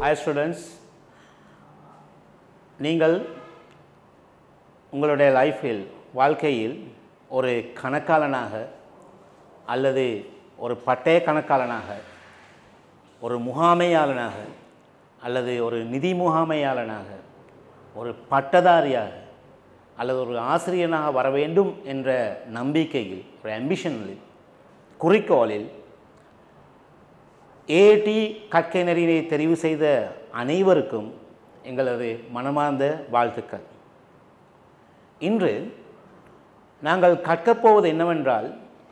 Hi students நீங்கள் உங்களுடைய லைஃப்பில் வாழ்க்கையில் ஒரு கணக்காளனாக அல்லது ஒரு பட்டய கணக்காளனாக ஒரு முகாமையாளனாக அல்லது ஒரு நிதி முகாமையாளனாக ஒரு பட்டதாரியாக அல்லது ஒரு ஆசிரியனாக வர வேண்டும் என்ற நம்பிக்கையில் ஒரு அம்பிஷனில் குறிக்கோளில் ஏடி கற்கை நெறியினை தெரிவு செய்த அனைவருக்கும் எங்களது மனமார்ந்த வாழ்த்துக்கள் இன்று நாங்கள் கற்கப்போவது என்னவென்றால்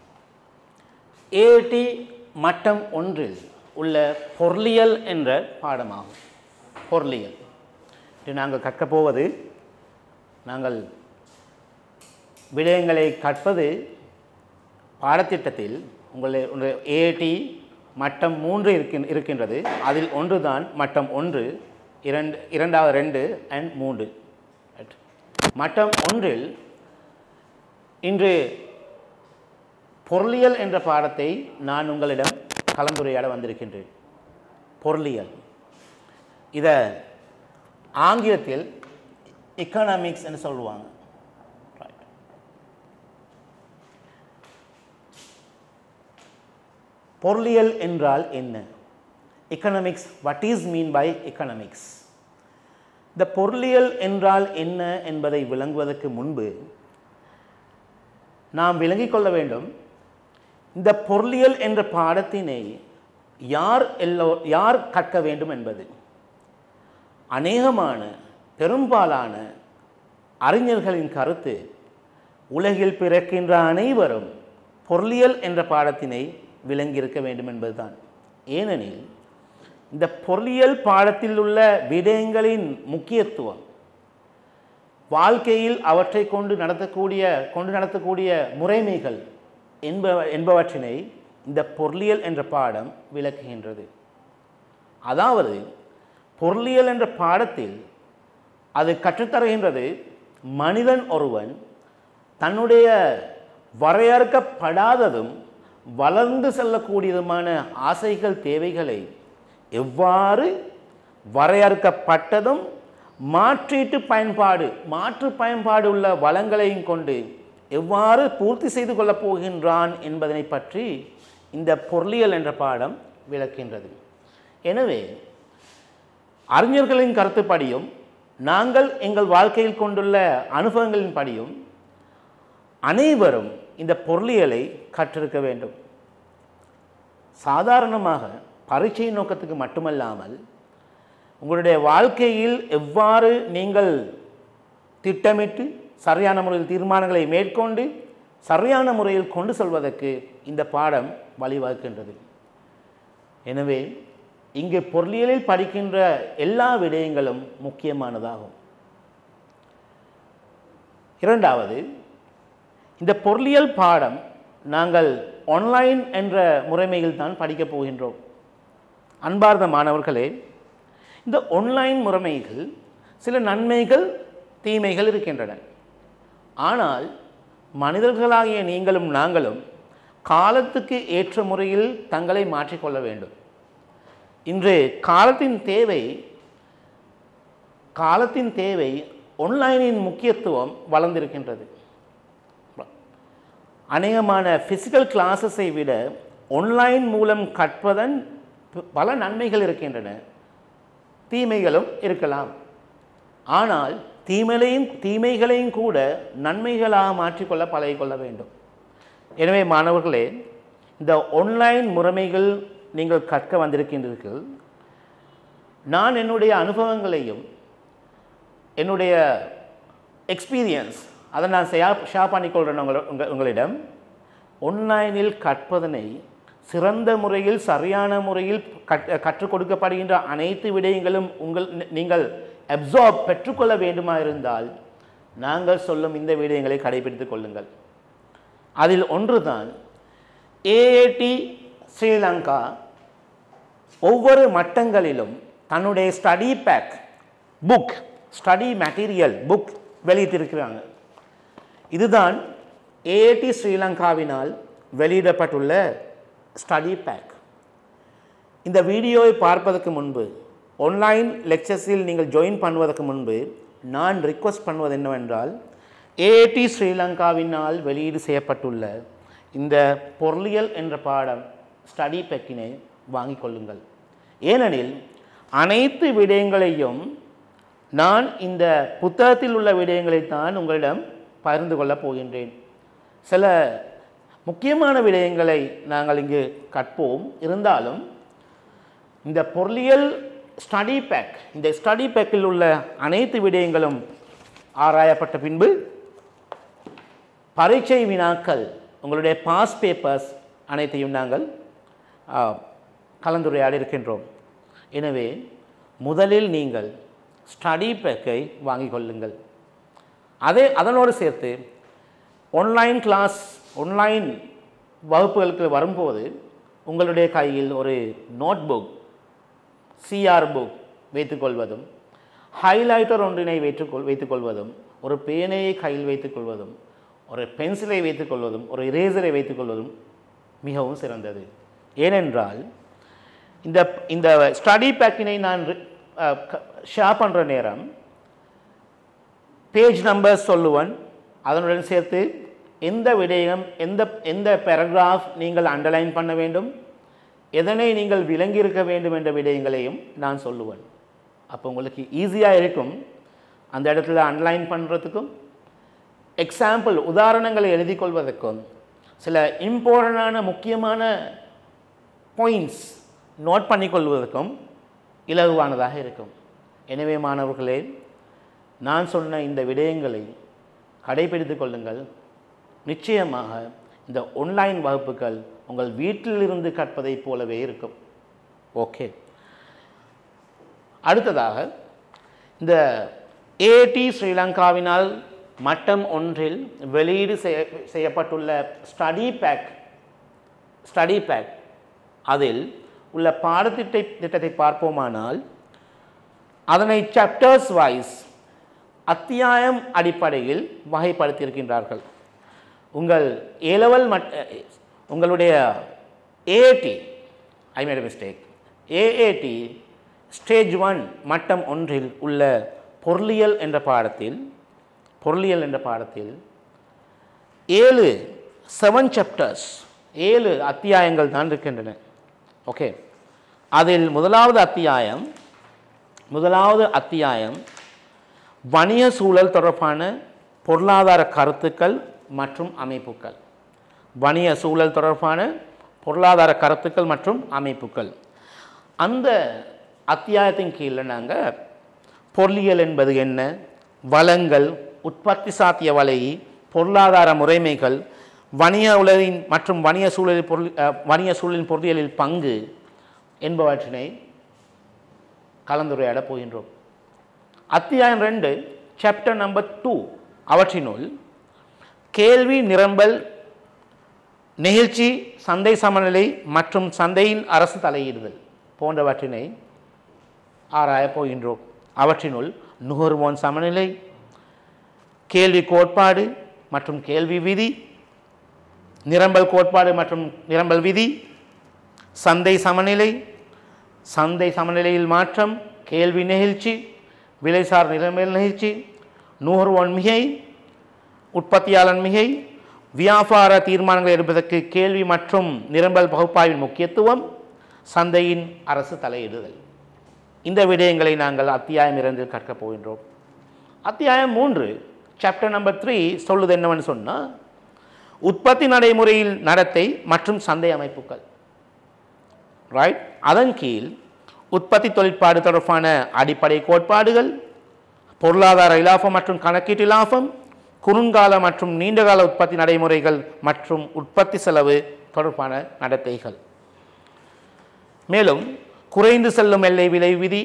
ஏடி மட்டம் ஒன்றில் உள்ள பொருளியல் என்ற பாடமாகும் பொருளியல் இன்று நாங்கள் கற்கப்போவது நாங்கள் விடயங்களை கற்பது பாடத்திட்டத்தில் உங்களுடைய ஏடி மட்டம் மூன்று இருக்கின் இருக்கின்றது அதில் ஒன்று தான் மட்டம் ஒன்று இரண்டு இரண்டாவது ரெண்டு அண்ட் மூன்று Right. மட்டம் ஒன்றில் இன்று பொருளியல் என்ற பாடத்தை நான் உங்களிடம் கலந்துரையாட வந்திருக்கின்றேன் பொருளியல் இதை ஆங்கிலத்தில் எக்கனாமிக்ஸ் என்று சொல்லுவாங்க Right. பொருளியல் என்றால் என்ன economics what is mean by economics இந்த பொருளியல் என்றால் என்ன என்பதை விளங்குவதற்கு முன்பு நாம் விளங்கிக் கொள்ள வேண்டும் இந்த பொருளியல் என்ற பாடத்தினை யார் எல்லோ யார் கற்க வேண்டும் என்பது அநேகமான பெரும்பாலான அறிஞர்களின் கருத்து உலகில் பிறக்கின்ற அனைவரும் பொருளியல் என்ற பாடத்தினை விளங்கியிருக்க வேண்டும் என்பதுதான் ஏனெனில் இந்த பொருளியல் பாடத்தில் உள்ள விடயங்களின் முக்கியத்துவம் வாழ்க்கையில் அவற்றை கொண்டு நடத்தக்கூடிய கொண்டு நடத்தக்கூடிய முறைமைகள் என்ப என்பவற்றினை இந்த பொருளியல் என்ற பாடம் விளக்குகின்றது அதாவது பொருளியல் என்ற பாடத்தில் அது கற்றுத்தருகின்றது மனிதன் ஒருவன் தன்னுடைய வரையறுக்கப்படாததும் வளர்ந்து செல்லக்கூடியதுமான ஆசைகள் தேவைகளை எவ்வாறு வரையறுக்கப்பட்டதும் மாற்றீட்டு பயன்பாடு மாற்று பயன்பாடு உள்ள வளங்களையும் கொண்டு எவ்வாறு பூர்த்தி செய்து கொள்ளப் போகின்றான் என்பதனை பற்றி இந்த பொருளியல் என்ற பாடம் விளக்கின்றது எனவே அறிஞர்களின் கருத்துப்படியும் நாங்கள் எங்கள் வாழ்க்கையில் கொண்டுள்ள அனுபவங்களின் படியும் அனைவரும் இந்த பொருளியலை கற்றிருக்க வேண்டும் சாதாரணமாக பரீட்சை நோக்கத்துக்கு மட்டுமல்லாமல் உங்களுடைய வாழ்க்கையில் எவ்வாறு நீங்கள் திட்டமிட்டு சரியான முறையில் தீர்மானங்களை மேற்கொண்டு சரியான முறையில் கொண்டு செல்வதற்கு இந்த பாடம் வழிவகுக்கின்றது எனவே இங்கு பொருளியலில் படிக்கின்ற எல்லா விடயங்களும் முக்கியமானதாகும் இரண்டாவது இந்த பொருளியல் பாடம் நாங்கள் ஆன்லைன் என்ற முறைமையில் தான் படிக்கப் போகின்றோம் அன்பார்ந்த மாணவர்களே இந்த ஆன்லைன் முறைமைகள் சில நன்மைகள் தீமைகள் இருக்கின்றன ஆனால் மனிதர்களாகிய நீங்களும் நாங்களும் காலத்துக்கு ஏற்ற முறையில் தங்களை மாற்றிக்கொள்ள வேண்டும் இன்று காலத்தின் தேவை காலத்தின் தேவை ஆன்லைனின் முக்கியத்துவம் வளர்ந்திருக்கின்றது அநேகமான ஃபிசிக்கல் கிளாஸஸை விட ஆன்லைன் மூலம் கற்பதன் பல நன்மைகள் இருக்கின்றன தீமைகளும் இருக்கலாம் ஆனால் தீமைகளையும் தீமைகளையும் கூட நன்மைகளாக மாற்றிக்கொள்ள பழகிக்கொள்ள வேண்டும் எனவே மாணவர்களே இந்த ஆன்லைன் முறைமைகள் நீங்கள் கற்க வந்திருக்கின்றீர்கள் நான் என்னுடைய அனுபவங்களையும் என்னுடைய எக்ஸ்பீரியன்ஸ் அதை நான் ஷேர் ஷேர் பண்ணிக்கொள்கிறேன் உங்கள் உங்கள் உங்களிடம் ஆன்லைனில் கற்பதனை சிறந்த முறையில் சரியான முறையில் கற் கற்றுக் கொடுக்கப்படுகின்ற அனைத்து விடயங்களும் உங்கள் நீங்கள் அப்சார்ப் பெற்றுக்கொள்ள வேண்டுமா இருந்தால் நாங்கள் சொல்லும் இந்த விடயங்களை கடைபிடித்துக் கொள்ளுங்கள் அதில் ஒன்றுதான் ஏஏடி ஸ்ரீலங்கா ஒவ்வொரு மட்டங்களிலும் தன்னுடைய study pack book study material book வெளியிட்டிருக்கிறாங்க இதுதான் ஏஏடி ஸ்ரீலங்காவினால் வெளியிடப்பட்டுள்ள ஸ்டடி பேக் இந்த வீடியோவை பார்ப்பதற்கு முன்பு ஆன்லைன் லெக்சர்ஸில் நீங்கள் ஜாயின் பண்ணுவதற்கு முன்பு நான் ரிக்வஸ்ட் பண்ணுவது என்னவென்றால் ஏடி ஸ்ரீலங்காவினால் வெளியீடு செய்யப்பட்டுள்ள இந்த பொருளியல் என்ற பாடம் ஸ்டடி பேக்கினை வாங்கிக் கொள்ளுங்கள் ஏனெனில் அனைத்து விடயங்களையும் நான் இந்த புத்தகத்தில் உள்ள விடயங்களைத்தான் உங்களிடம் பகிர்ந்து கொள்ளப் போகின்றேன் சில முக்கியமான விடயங்களை நாங்கள் இங்கு கற்போம் இருந்தாலும் இந்த பொருளியல் ஸ்டடி பேக் இந்த ஸ்டடி பேக்கில் உள்ள அனைத்து விடயங்களும் ஆராயப்பட்ட பின்பு பரீட்சை வினாக்கள் உங்களுடைய பாஸ் பேப்பர்ஸ் அனைத்தையும் நாங்கள் ஆ, கலந்துரையாடி இருக்கின்றோம் எனவே முதலில் நீங்கள் ஸ்டடி பேக்கை வாங்கிக் கொள்ளுங்கள் அதே அதனோடு சேர்த்து ஆன்லைன் கிளாஸ் ஆன்லைன் வகுப்புகளுக்கு வரும்போது உங்களுடைய கையில் ஒரு நோட்புக் சிஆர் புக் வைத்துக்கொள்வதும் ஹைலைட்டர் ஒன்றினை வைத்துக்கொள் வைத்துக்கொள்வதும் ஒரு பேனையை கையில் வைத்துக்கொள்வதும் ஒரு பென்சிலை வைத்துக்கொள்வதும் ஒரு இரேசரை வைத்துக்கொள்வதும் மிகவும் சிறந்தது ஏனென்றால் இந்த இந்த ஸ்டடி பேக்கினை நான் ஷேர் பண்ணுற நேரம் பேஜ் நம்பர் சொல்லுவன் அதனுடன் சேர்த்து எந்த விடயம் எந்த எந்த பேராகிராஃப் நீங்கள் அண்டர்லைன் பண்ண வேண்டும் எதனை நீங்கள் விளங்கியிருக்க வேண்டும் என்ற விடயங்களையும் நான் சொல்லுவேன் அப்போ உங்களுக்கு ஈஸியாக இருக்கும் அந்த இடத்துல அண்டர்லைன் பண்ணுறதுக்கும் எக்ஸாம்பிள் உதாரணங்களை எழுதி கொள்வதற்கும் சில இம்பார்ட்டண்டான முக்கியமான பாயிண்ட்ஸ் நோட் பண்ணிக்கொள்வதற்கும் இலகுவானதாக இருக்கும் எனவே மாணவர்களே நான் சொன்ன இந்த விடயங்களை கடைபிடித்துக் கொள்ளுங்கள் நிச்சயமாக இந்த ஆன்லைன் வகுப்புகள் உங்கள் வீட்டிலிருந்து கற்பதைப் போலவே இருக்கும் ஓகே அடுத்ததாக இந்த ஏடி ஸ்ரீலங்காவினால் மட்டம் ஒன்றில் வெளியீடு செய்ய செய்யப்பட்டுள்ள ஸ்டடி பேக் ஸ்டடி பேக் அதில் உள்ள பாடத்திட்ட திட்டத்தை பார்ப்போமானால் அதனை சாப்டர்ஸ் வைஸ் அத்தியாயம் அடிப்படையில் வகைப்படுத்தியிருக்கின்றார்கள் உங்கள் ஏலவல் மட் உங்களுடைய AAT I made mistake AAT stage one மட்டம் ஒன்றில் உள்ள பொருளியல் என்ற பாடத்தில் பொருளியல் என்ற பாடத்தில் ஏழு செவன் சாப்டர்ஸ் ஏழு அத்தியாயங்கள் தான் இருக்கின்றன ஓகே அதில் முதலாவது அத்தியாயம் முதலாவது அத்தியாயம் வணிக சூழல் தொடர்பான பொருளாதார கருத்துக்கள் மற்றும் அமைப்புகள் வணிக சூழல் தொடர்பான பொருளாதார கருத்துக்கள் மற்றும் அமைப்புகள் அந்த அத்தியாயத்தின் கீழே நாங்கள் பொருளியல் என்பது என்ன வளங்கள் உற்பத்தி சாத்திய வலை பொருளாதார முறைமைகள் வணிக உலகின் மற்றும் வணிக சூழலில் பொருள் அஹ், வணிக சூழலின் பொருளியலில் பங்கு என்பவற்றினை கலந்துரையாடப் போகின்றோம் அத்தியாயம் ரெண்டு சாப்டர் நம்பர் டூ அவற்றினுள் கேள்வி நிரம்பல் நிகழ்ச்சி சந்தை சமநிலை மற்றும் சந்தையின் அரசு தலையிடுதல் போன்றவற்றினை ஆராயப் போகின்றோம் அவற்றினுள் நுகர்வோன் சமநிலை கேள்வி கோட்பாடு மற்றும் கேள்வி விதி நிரம்பல் கோட்பாடு மற்றும் நிரம்பல் விதி சந்தை சமநிலை சந்தை சமநிலையில் மாற்றம் கேள்வி நிகழ்ச்சி விலைசார் நிரம்பல் நிகழ்ச்சி நுகர்வோன் மிகை உற்பத்தியாளன் மிகை வியாபார தீர்மானங்களை எடுப்பதற்கு கேள்வி மற்றும் நிரம்பல் பகுப்பாய்வின் முக்கியத்துவம் சந்தையின் அரசு தலையிடுதல் இந்த விடயங்களை நாங்கள் அத்தியாயம் இரண்டில் கற்கப் போகின்றோம் அத்தியாயம் மூன்று சாப்டர் நம்பர் த்ரீ சொல்லுது என்னவென்னு சொன்னால் உற்பத்தி நடைமுறையில் நடத்தை மற்றும் சந்தை அமைப்புகள் ரைட் அதன் கீழ் உற்பத்தி தொழிற்பாடு தொடர்பான அடிப்படை கோட்பாடுகள் பொருளாதார இலாபம் மற்றும் கணக்கீட்டு இலாபம் குறுங்கால மற்றும் நீண்டகால உற்பத்தி நடைமுறைகள் மற்றும் உற்பத்தி செலவு தொடர்பான நடத்தைகள் மேலும் குறைந்து செல்லும் எல்லை விலை விதி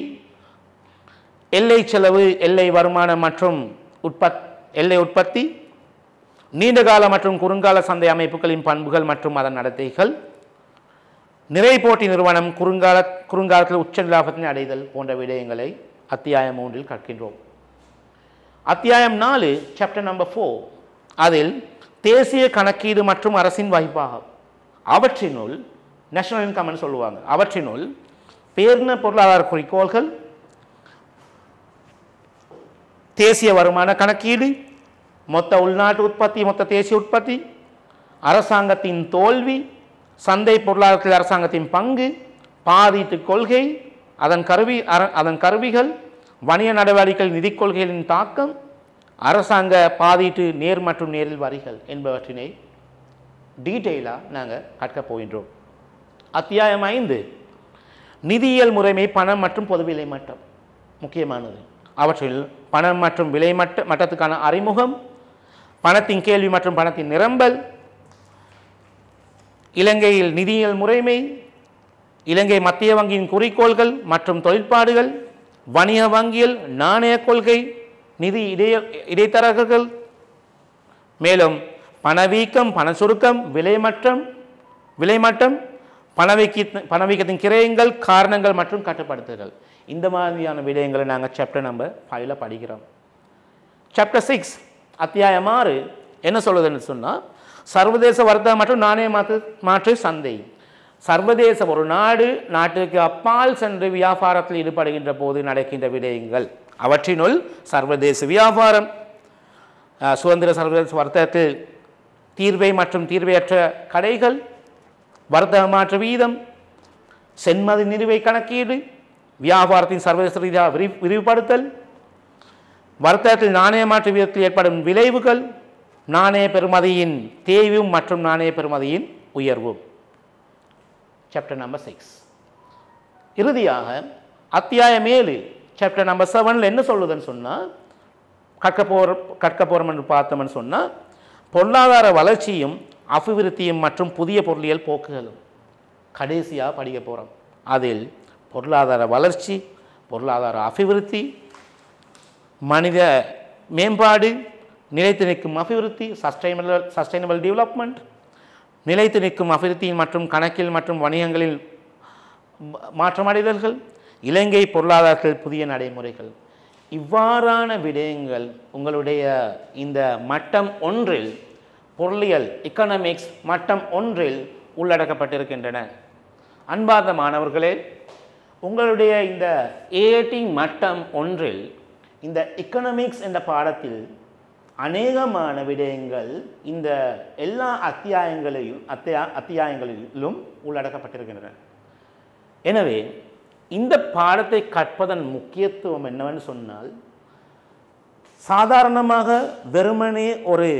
எல்லை செலவு எல்லை வருமானம் மற்றும் உற்பத் எல்லை உற்பத்தி நீண்டகால மற்றும் குறுங்கால சந்தை அமைப்புகளின் பண்புகள் மற்றும் அதன் நடத்தைகள் நிறை போட்டி நிறுவனம் குறுங்கால குறுங்காலத்தில் உச்ச லாபத்தினை அடைதல் போன்ற விடயங்களை அத்தியாயம் மூன்றில் கற்கின்றோம் அத்தியாயம் நாலு சாப்டர் நம்பர் ஃபோர் அதில் தேசிய கணக்கீடு மற்றும் அரசின் வகிப்பாகம் அவற்றினுள் நேஷனல் இன்கம்னு சொல்லுவாங்க அவற்றினுள் பேர்ன பொருளாதார குறிக்கோள்கள் தேசிய வருமான கணக்கீடு மொத்த உள்நாட்டு உற்பத்தி மொத்த தேசிய உற்பத்தி அரசாங்கத்தின் தோல்வி சந்தை பொருளாதாரத்தில் அரசாங்கத்தின் பங்கு பாதீட்டு கொள்கை அதன் கருவி அர- அதன் கருவிகள் வணிக நடவடிக்கைகள் நிதிக் கொள்கைகளின் தாக்கம் அரசாங்க பாதீட்டு நேர் மற்றும் நேரில் வரிகள் என்பவற்றினை டீட்டெயிலாக நாங்கள் கற்கப் போகின்றோம் அத்தியாயம் ஐந்து நிதியியல் முறைமை பணம் மற்றும் பொது விலை மட்டம் முக்கியமானது அவற்றில் பணம் மற்றும் விலை மட்ட மட்டத்துக்கான அறிமுகம் பணத்தின் கேள்வி மற்றும் பணத்தின் நிரம்பல் இலங்கையில் நிதியியல் முறைமை இலங்கை மத்திய வங்கியின் குறிக்கோள்கள் மற்றும் தொழிற்பாடுகள் வணிக வங்கியல் நாணய கொள்கை நிதி இடைய இடைத்தரகர்கள் மேலும் பணவீக்கம் பண சுருக்கம் விலைமட்டம் விலைமட்டம் பணவீக்கி பணவீக்கத்தின் கிரயங்கள் காரணங்கள் மற்றும் கட்டுப்படுத்துதல் இந்த மாதிரியான விடயங்களை நாங்கள் சாப்டர் நம்பர் ஃபைவ்ல படிக்கிறோம் சாப்டர் சிக்ஸ் அத்தியாயம் ஆறு என்ன சொல்லுதுன்னு சொன்னால் சர்வதேச வர்த்தக மற்றும் நாணய மாற்று மாற்று சந்தை சர்வதேச ஒரு நாடு நாட்டுக்கு அப்பால் சென்று வியாபாரத்தில் ஈடுபடுகின்ற போது நடக்கின்ற விடயங்கள் அவற்றினுள் சர்வதேச வியாபாரம் அஹ், சுதந்திர சர்வதேச வர்த்தகத்தில் தீர்வை மற்றும் தீர்வையற்ற கடைகள் வர்த்தக மாற்று வீதம் சென்மதி நிறுவை கணக்கீடு வியாபாரத்தின் சர்வதேச ரீதியாக விரி விரிவுபடுத்தல் வர்த்தகத்தில் நாணய மாற்று வீதத்தில் ஏற்படும் விளைவுகள் நாணய பெறுமதியின் தேய்வும் மற்றும் நாணய பெறுமதியின் உயர்வும் சாப்டர் நம்பர் சிக்ஸ் இறுதியாக அத்தியாயம் ஏழு சாப்டர் நம்பர் செவனில் என்ன சொல்லுதுன்னு சொன்னால் கற்க போகிற கற்க போகிறோம் என்று பார்த்தோம்னு சொன்னால் பொருளாதார வளர்ச்சியும் அபிவிருத்தியும் மற்றும் புதிய பொருளியல் போக்குகளும் கடைசியாக படிக்க போகிறோம் அதில் பொருளாதார வளர்ச்சி பொருளாதார அபிவிருத்தி மனித மேம்பாடு நிலைத்து நிற்கும் அபிவிருத்தி சஸ்டைனபிள் சஸ்டைனபிள் டெவலப்மெண்ட் நிலைத்து நிற்கும் அபிவிருத்தி மற்றும் கணக்கில் மற்றும் வணிகங்களில் ம- மாற்றமடைதல்கள் இலங்கை பொருளாதாரத்தில் புதிய நடைமுறைகள் இவ்வாறான விடயங்கள் உங்களுடைய இந்த மட்டம் ஒன்றில் பொருளியல் எக்கனாமிக்ஸ் மட்டம் ஒன்றில் உள்ளடக்கப்பட்டிருக்கின்றன அன்பார்ந்த மாணவர்களே உங்களுடைய இந்த ஏடி மட்டம் ஒன்றில் இந்த எக்கனாமிக்ஸ் என்ற பாடத்தில் அநேகமான விடயங்கள் இந்த எல்லா அத்தியாயங்களையும் அத்தியா அத்தியாயங்களிலும் உள்ளடக்கப்பட்டிருக்கின்றன எனவே இந்த பாடத்தை கற்பதன் முக்கியத்துவம் என்னவென்று சொன்னால் சாதாரணமாக வெறுமனே ஒரு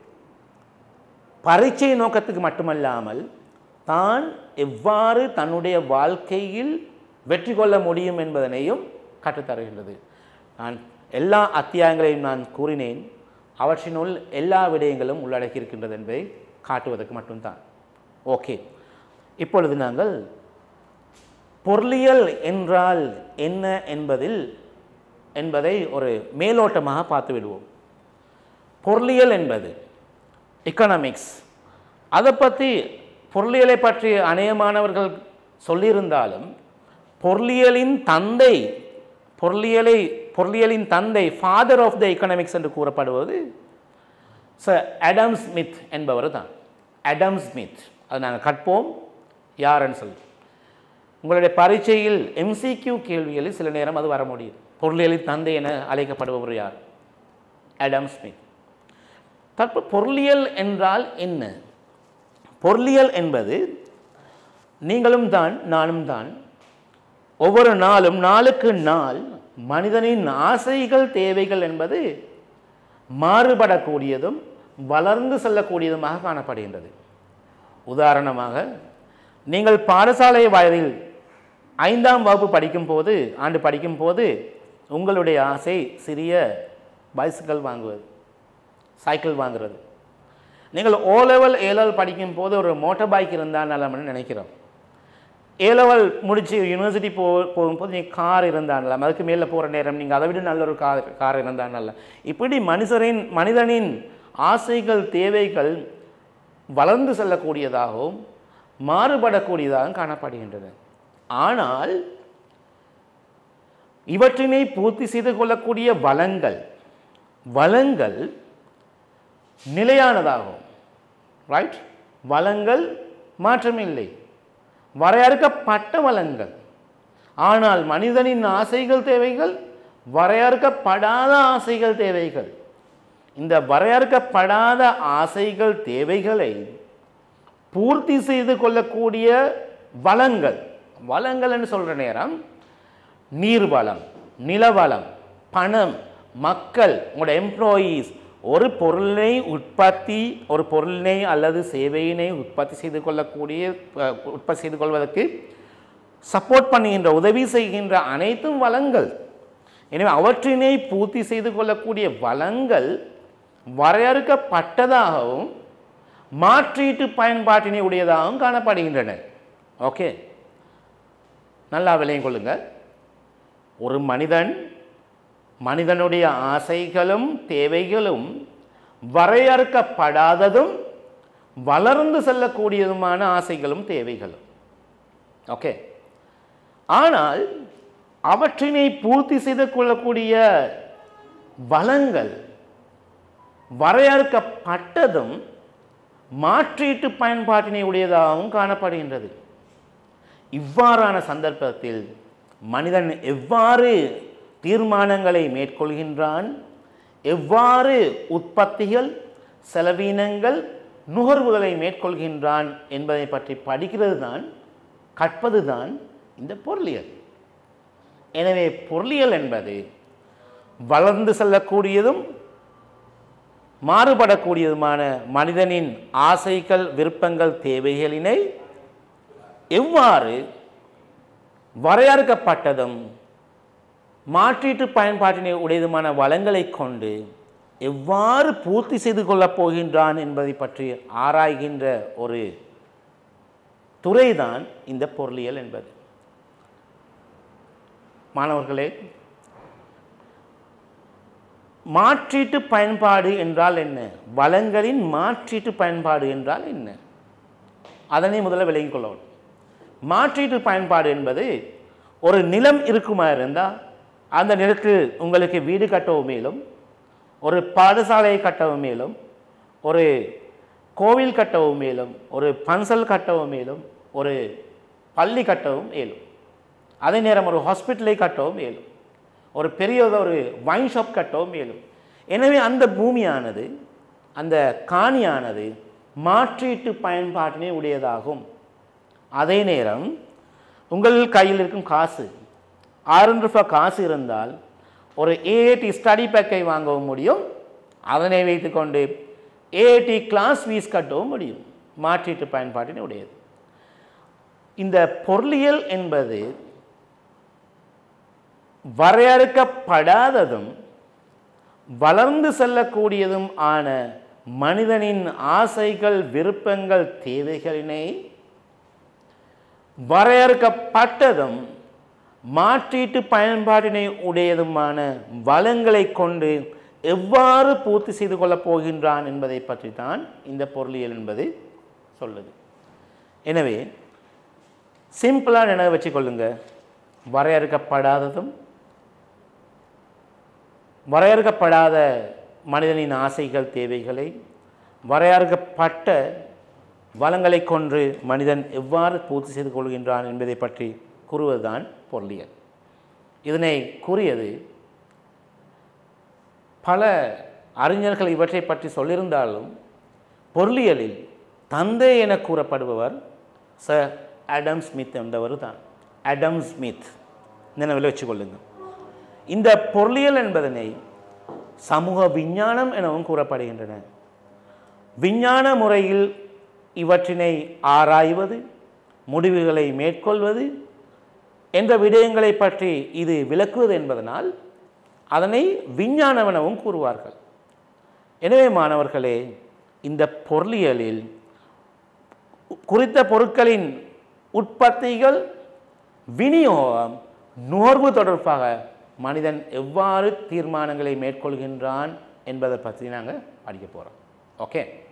பரீட்சை நோக்கத்துக்கு மட்டுமல்லாமல் தான் எவ்வாறு தன்னுடைய வாழ்க்கையில் வெற்றி கொள்ள முடியும் என்பதனையும் கற்றுத்தருகின்றது நான் எல்லா அத்தியாயங்களையும் நான் கூறினேன் அவற்றினுள் எல்லா விடயங்களும் உள்ளடக்கியிருக்கின்றது என்பதை காட்டுவதற்கு மட்டும்தான் ஓகே இப்பொழுது நாங்கள் பொருளியல் என்றால் என்ன என்பதில் என்பதை ஒரு மேலோட்டமாக பார்த்து விடுவோம் பொருளியல் என்பது எக்கனாமிக்ஸ் அதை பற்றி பொருளியலை பற்றி அநேகமானவர்கள் சொல்லியிருந்தாலும் பொருளியலின் தந்தை பொருளியலை பொருளியலின் தந்தை ஃபாதர் ஆஃப் த எக்கனாமிக்ஸ் என்று கூறப்படுவது ச அடம் ஸ்மித் என்பவர் தான் அடம் ஸ்மித் அதை நாங்கள் கற்போம் யாருன்னு சொல்லி உங்களுடைய பரீட்சையில் எம்சிக்யூ கேள்விகளில் சில நேரம் அது வர முடியும் பொருளியலின் தந்தை என அழைக்கப்படுபவர் யார் அடம் ஸ்மித் தற்ப பொருளியல் என்றால் என்ன பொருளியல் என்பது நீங்களும் தான் நானும் தான் ஒவ்வொரு நாளும் நாளுக்கு நாள் மனிதனின் ஆசைகள் தேவைகள் என்பது மாறுபடக்கூடியதும் வளர்ந்து செல்லக்கூடியதுமாக காணப்படுகின்றது உதாரணமாக நீங்கள் பாடசாலை வயதில் ஐந்தாம் வகுப்பு படிக்கும்போது ஆண்டு படிக்கும்போது உங்களுடைய ஆசை சிறிய பைசிக்கல் வாங்குவது சைக்கிள் வாங்குறது நீங்கள் ஓ லெவல் ஏ லெவல் படிக்கும்போது ஒரு மோட்டார் பைக் இருந்தால் நலம்னு நினைக்கிறோம் ஏ லெவல் முடிச்சு யூனிவர்சிட்டி போ போகும்போது நீங்கள் கார் இருந்தால் நல்லா அதுக்கு மேலே போகிற நேரம் நீங்கள் அதை விட நல்ல ஒரு கார் கார் இருந்தால் நல்லா இப்படி மனுஷரின் மனிதனின் ஆசைகள் தேவைகள் வளர்ந்து செல்லக்கூடியதாகவும் மாறுபடக்கூடியதாகவும் காணப்படுகின்றன ஆனால் இவற்றினை பூர்த்தி செய்து கொள்ளக்கூடிய வளங்கள் வளங்கள் நிலையானதாகும் ரைட் வளங்கள் மாற்றமில்லை வரையறுக்கப்பட்ட வளங்கள் ஆனால் மனிதனின் ஆசைகள் தேவைகள் வரையறுக்கப்படாத ஆசைகள் தேவைகள் இந்த வரையறுக்கப்படாத ஆசைகள் தேவைகளை பூர்த்தி செய்து கொள்ளக்கூடிய வளங்கள் வளங்கள்னு சொல்கிற நேரம் நீர்வளம் நிலவளம் பணம் மக்கள் உங்களோட எம்ப்ளாயீஸ் ஒரு பொருளை உற்பத்தி ஒரு பொருளினை அல்லது சேவையினை உற்பத்தி செய்து கொள்ளக்கூடிய அஹ், உற்பத்தி செய்து கொள்வதற்கு சப்போர்ட் பண்ணுகின்ற உதவி செய்கின்ற அனைத்தும் வளங்கள் எனவே அவற்றினை பூர்த்தி செய்து கொள்ளக்கூடிய வளங்கள் வரையறுக்கப்பட்டதாகவும் மாற்றீட்டு பயன்பாட்டினை உடையதாகவும் காணப்படுகின்றன ஓகே நல்லா விளையும் கொள்ளுங்கள் ஒரு மனிதன் மனிதனுடைய ஆசைகளும் தேவைகளும் வரையறுக்கப்படாததும் வளர்ந்து செல்லக்கூடியதுமான ஆசைகளும் தேவைகளும் ஓகே ஆனால் அவற்றினை பூர்த்தி செய்து கொள்ளக்கூடிய வளங்கள் வரையறுக்கப்பட்டதும் மாற்றீட்டு பயன்பாட்டினை உடையதாகவும் காணப்படுகின்றது இவ்வாறான சந்தர்ப்பத்தில் மனிதன் எவ்வாறு தீர்மானங்களை மேற்கொள்கின்றான் எவ்வாறு உற்பத்திகள் செலவீனங்கள் நுகர்வுகளை மேற்கொள்கின்றான் என்பதை பற்றி படிக்கிறது தான் கற்பது தான் இந்த பொருளியல் எனவே பொருளியல் என்பது வளர்ந்து செல்லக்கூடியதும் மாறுபடக்கூடியதுமான மனிதனின் ஆசைகள் விருப்பங்கள் தேவைகளினை எவ்வாறு வரையறுக்கப்பட்டதும் மாற்றீட்டு பயன்பாட்டினை உடையதுமான வளங்களை கொண்டு எவ்வாறு பூர்த்தி செய்து கொள்ளப் போகின்றான் என்பதை பற்றி ஆராய்கின்ற ஒரு துறைதான் இந்த பொருளியல் என்பது மாணவர்களே மாற்றீட்டு பயன்பாடு என்றால் என்ன வளங்களின் மாற்றீட்டு பயன்பாடு என்றால் என்ன அதனை முதல்ல விளங்கிக் கொள்ளணும் மாற்றீட்டு பயன்பாடு என்பது ஒரு நிலம் இருக்குமா இருந்தால் அந்த நிலத்தில் உங்களுக்கு வீடு கட்டவும் மேலும் ஒரு பாடசாலையை கட்டவும் மேலும் ஒரு கோவில் கட்டவும் மேலும் ஒரு பன்சல் கட்டவும் மேலும் ஒரு பள்ளி கட்டவும் இயலும் அதே நேரம் ஒரு ஹாஸ்பிட்டலை கட்டவும் இயலும் ஒரு பெரிய ஒரு வைன் ஷாப் கட்டவும் இயலும் எனவே அந்த பூமியானது அந்த காணியானது மாற்றீட்டு பயன்பாட்டினை உடையதாகும் அதே நேரம் உங்கள் கையில் இருக்கும் காசு ஆயிரம் ரூபாய் காசு இருந்தால் ஒரு ஏஏடி ஸ்டடி பேக்கை வாங்கவும் முடியும் அதனை வைத்துக்கொண்டு ஏஏடி கிளாஸ் ஃபீஸ் கட்டவும் முடியும் மாற்றீட்டு பயன்பாட்டினை உடையது இந்த பொருளியல் என்பது வரையறுக்கப்படாததும் வளர்ந்து செல்லக்கூடியதும் ஆன மனிதனின் ஆசைகள் விருப்பங்கள் தேவைகளினை வரையறுக்கப்பட்டதும் மாற்றீட்டு பயன்பாட்டினை உடையதுமான வளங்களை கொண்டு எவ்வாறு பூர்த்தி செய்து கொள்ளப் போகின்றான் என்பதை பற்றி தான் இந்த பொருளியல் என்பது சொல்லுது எனவே சிம்பிளாக நினைவு வச்சுக்கொள்ளுங்க வரையறுக்கப்படாததும் வரையறுக்கப்படாத மனிதனின் ஆசைகள் தேவைகளை வரையறுக்கப்பட்ட வளங்களை கொன்று மனிதன் எவ்வாறு பூர்த்தி செய்து கொள்கின்றான் என்பதை பற்றி கூறுவதுதான் பொருளியல் இதனை கூறியது பல அறிஞர்கள் இவற்றை பற்றி சொல்லியிருந்தாலும் பொருளியலில் தந்தை என கூறப்படுபவர் ச அடம் ஸ்மித் என்பவர் தான் அடம் ஸ்மித் நினைவில் வச்சுக்கொள்ளுங்கள் இந்த பொருளியல் என்பதனை சமூக விஞ்ஞானம் எனவும் கூறப்படுகின்றன விஞ்ஞான முறையில் இவற்றினை ஆராய்வது முடிவுகளை மேற்கொள்வது என்ற விடயங்களை பற்றி இது விளக்குவது என்பதனால் அதனை விஞ்ஞானம் எனவும் கூறுவார்கள் எனவே மாணவர்களே இந்த பொருளியலில் குறித்த பொருட்களின் உற்பத்திகள் விநியோகம் நுகர்வு தொடர்பாக மனிதன் எவ்வாறு தீர்மானங்களை மேற்கொள்கின்றான் என்பதை பற்றி நாங்கள் படிக்க போகிறோம் ஓகே